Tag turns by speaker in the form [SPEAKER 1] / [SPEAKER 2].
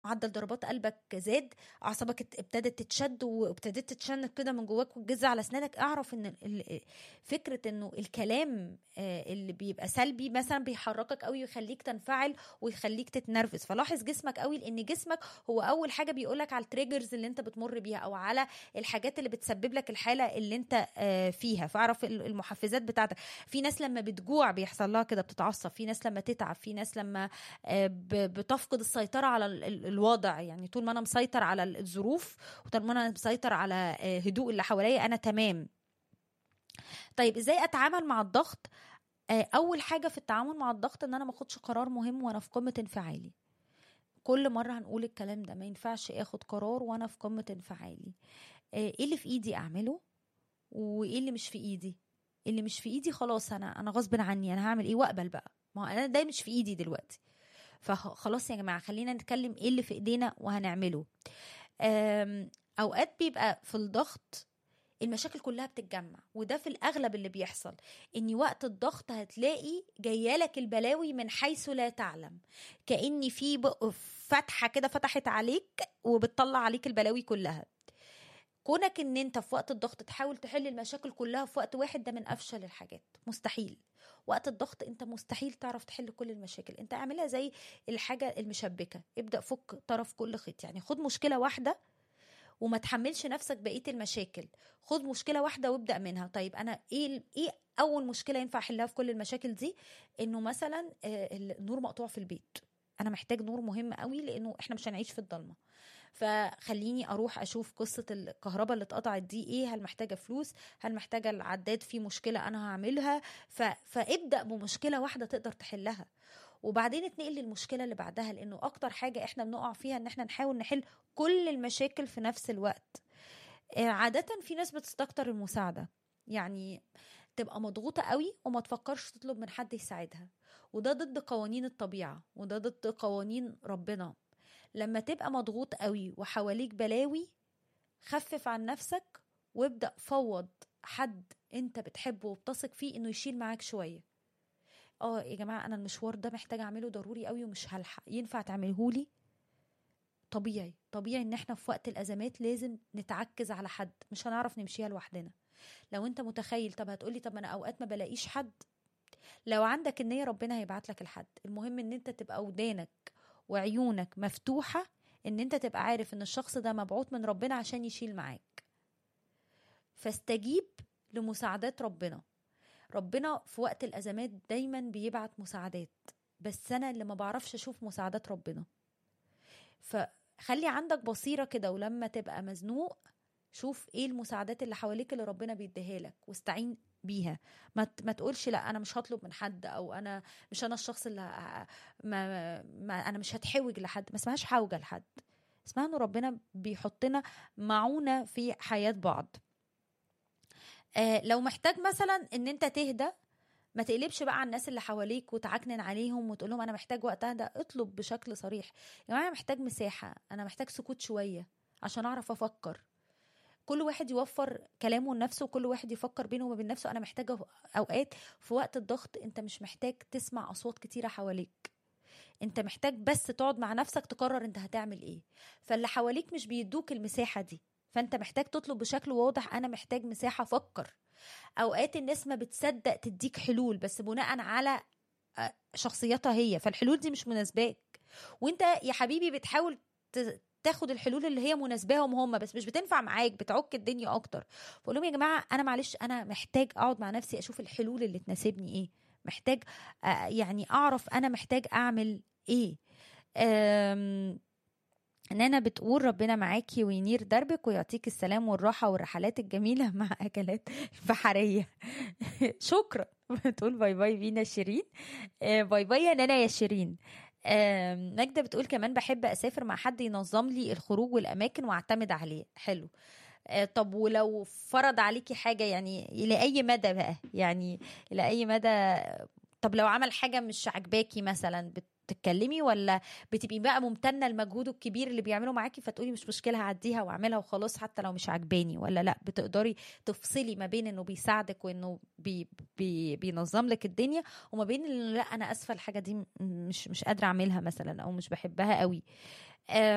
[SPEAKER 1] معدل ضربات قلبك زاد اعصابك ات- ابتدت تتشد وابتديت تتشنج كده من جواك وتجز على اسنانك اعرف ان ال- ال- فكره انه الكلام آه، اللي بيبقى سلبي مثلا بيحركك قوي ويخليك تنفعل ويخليك تتنرفز فلاحظ جسمك قوي لان جسمك هو اول حاجه بيقولك على التريجرز اللي انت بتمر بيها او على الحاجات اللي بتسبب لك الحاله اللي انت آه، فيها فاعرف ال- المحفزات بتاعتك في ناس لما بتجوع بيحصل لها كده بتتعصب في ناس لما تتعب في ناس لما آه، ب- بتفقد السيطره على ال- ال- الوضع يعني طول ما انا مسيطر على ال- الظروف وطول ما انا مسيطر على آه، هدوء اللي حواليا انا تمام طيب ازاي اتعامل مع الضغط آه، اول حاجه في التعامل مع الضغط ان انا ما اخدش قرار مهم وانا في قمه انفعالي كل مره هنقول الكلام ده ما ينفعش اخد قرار وانا في قمه انفعالي آه، ايه اللي في ايدي اعمله وايه اللي مش في ايدي اللي مش في ايدي خلاص انا انا غصب عني انا هعمل ايه واقبل بقى ما هو انا ده مش في ايدي دلوقتي فخلاص يا جماعه خلينا نتكلم ايه اللي في ايدينا وهنعمله آم، اوقات بيبقى في الضغط المشاكل كلها بتتجمع وده في الاغلب اللي بيحصل ان وقت الضغط هتلاقي جايالك البلاوي من حيث لا تعلم كان في بق- فتحه كده فتحت عليك وبتطلع عليك البلاوي كلها كونك ان انت في وقت الضغط تحاول تحل المشاكل كلها في وقت واحد ده من افشل الحاجات مستحيل وقت الضغط انت مستحيل تعرف تحل كل المشاكل انت اعملها زي الحاجه المشبكه ابدا فك طرف كل خيط يعني خد مشكله واحده وما تحملش نفسك بقيه المشاكل خد مشكله واحده وابدا منها طيب انا ايه ال- ايه اول مشكله ينفع احلها في كل المشاكل دي انه مثلا آه، النور مقطوع في البيت انا محتاج نور مهم قوي لانه احنا مش هنعيش في الضلمه فخليني اروح اشوف قصه الكهرباء اللي اتقطعت دي ايه هل محتاجه فلوس هل محتاجه العداد فيه مشكله انا هعملها ف... فابدا بمشكله واحده تقدر تحلها وبعدين اتنقل للمشكله اللي بعدها لانه اكتر حاجه احنا بنقع فيها ان احنا نحاول نحل كل المشاكل في نفس الوقت آه، عاده في ناس بتستكتر المساعده يعني تبقى مضغوطه قوي وما تفكرش تطلب من حد يساعدها وده ضد قوانين الطبيعه وده ضد قوانين ربنا لما تبقى مضغوط قوي وحواليك بلاوي خفف عن نفسك وابدأ فوض حد انت بتحبه وبتثق فيه انه يشيل معاك شوية اه يا جماعة انا المشوار ده محتاجة اعمله ضروري قوي ومش هلحق ينفع تعملهولي طبيعي طبيعي ان احنا في وقت الازمات لازم نتعكز على حد مش هنعرف نمشيها لوحدنا لو انت متخيل طب هتقولي طب انا اوقات ما بلاقيش حد لو عندك النية ربنا هيبعت لك الحد المهم ان انت تبقى ودانك وعيونك مفتوحة ان انت تبقى عارف ان الشخص ده مبعوث من ربنا عشان يشيل معاك فاستجيب لمساعدات ربنا ربنا في وقت الازمات دايما بيبعت مساعدات بس انا اللي ما بعرفش اشوف مساعدات ربنا فخلي عندك بصيرة كده ولما تبقى مزنوق شوف ايه المساعدات اللي حواليك اللي ربنا بيديها لك واستعين بيها ما ت- ما تقولش لا انا مش هطلب من حد او انا مش انا الشخص اللي ه- ما, ما انا مش هتحوج لحد ما اسمهاش حوجه لحد اسمها انه ربنا بيحطنا معونه في حياه بعض آه لو محتاج مثلا ان انت تهدى ما تقلبش بقى على الناس اللي حواليك وتعكنن عليهم وتقول لهم انا محتاج وقت اهدى اطلب بشكل صريح يا جماعه انا محتاج مساحه انا محتاج سكوت شويه عشان اعرف افكر كل واحد يوفر كلامه لنفسه وكل واحد يفكر بينه وما بين نفسه انا محتاجه اوقات في وقت الضغط انت مش محتاج تسمع اصوات كتيره حواليك انت محتاج بس تقعد مع نفسك تقرر انت هتعمل ايه فاللي حواليك مش بيدوك المساحه دي فانت محتاج تطلب بشكل واضح انا محتاج مساحه افكر اوقات الناس ما بتصدق تديك حلول بس بناء على آه، شخصيتها هي فالحلول دي مش مناسباك وانت يا حبيبي بتحاول ت- تاخد الحلول اللي هي مناسباهم هم بس مش بتنفع معاك بتعك الدنيا اكتر بقول لهم يا جماعه انا معلش انا محتاج اقعد مع نفسي اشوف الحلول اللي تناسبني ايه محتاج آه، يعني اعرف انا محتاج اعمل ايه أم، نانا بتقول ربنا معاكي وينير دربك ويعطيك السلام والراحة والرحلات الجميلة مع أكلات بحرية شكرا بتقول باي باي بينا شيرين آه، باي باي يا نانا يا شيرين آم، ماجدة بتقول كمان بحب أسافر مع حد ينظم لي الخروج والأماكن وأعتمد عليه حلو آه، طب ولو فرض عليكي حاجة يعني إلى أي مدى بقى يعني إلى أي مدى طب لو عمل حاجة مش عجباكي مثلا بتتكلمي ولا بتبقي بقى ممتنة المجهود الكبير اللي بيعمله معاكي فتقولي مش مشكلة هعديها واعملها وخلاص حتى لو مش عجباني ولا لا بتقدري تفصلي ما بين انه بيساعدك وانه بي بي بينظم لك الدنيا وما بين انه لا انا اسفه الحاجه دي م- مش مش قادره اعملها مثلا او مش بحبها قوي